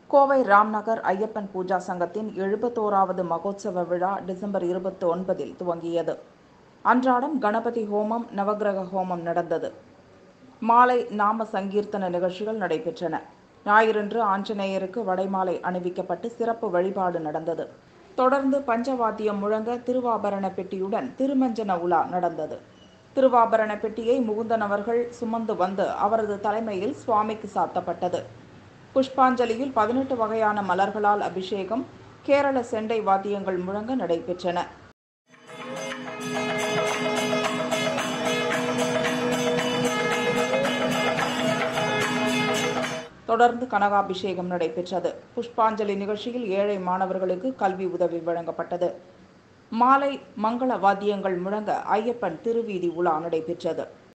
கோவை ராம்நகர் ஐயப்பன் பூஜா சங்கத்தின் எழுபத்தோராவது மகோத்சவ விழா டிசம்பர் இருபத்தி ஒன்பதில் துவங்கியது அன்றாடம் கணபதி ஹோமம் நவக்கிரக ஹோமம் நடந்தது மாலை நாம சங்கீர்த்தன நிகழ்ச்சிகள் நடைபெற்றன ஞாயிறன்று ஆஞ்சநேயருக்கு வடைமாலை அணிவிக்கப்பட்டு சிறப்பு வழிபாடு நடந்தது தொடர்ந்து பஞ்சவாத்தியம் முழங்க திருவாபரண பெட்டியுடன் திருமஞ்சன உலா நடந்தது திருவாபரண பெட்டியை முகுந்தன் அவர்கள் சுமந்து வந்து அவரது தலைமையில் சுவாமிக்கு சாத்தப்பட்டது புஷ்பாஞ்சலியில் பதினெட்டு வகையான மலர்களால் அபிஷேகம் கேரள செண்டை வாத்தியங்கள் முழங்க நடைபெற்றன தொடர்ந்து கனகாபிஷேகம் நடைபெற்றது புஷ்பாஞ்சலி நிகழ்ச்சியில் ஏழை மாணவர்களுக்கு கல்வி உதவி வழங்கப்பட்டது மாலை மங்கள வாத்தியங்கள் முழங்க ஐயப்பன் திருவீதி உலா நடைபெற்றது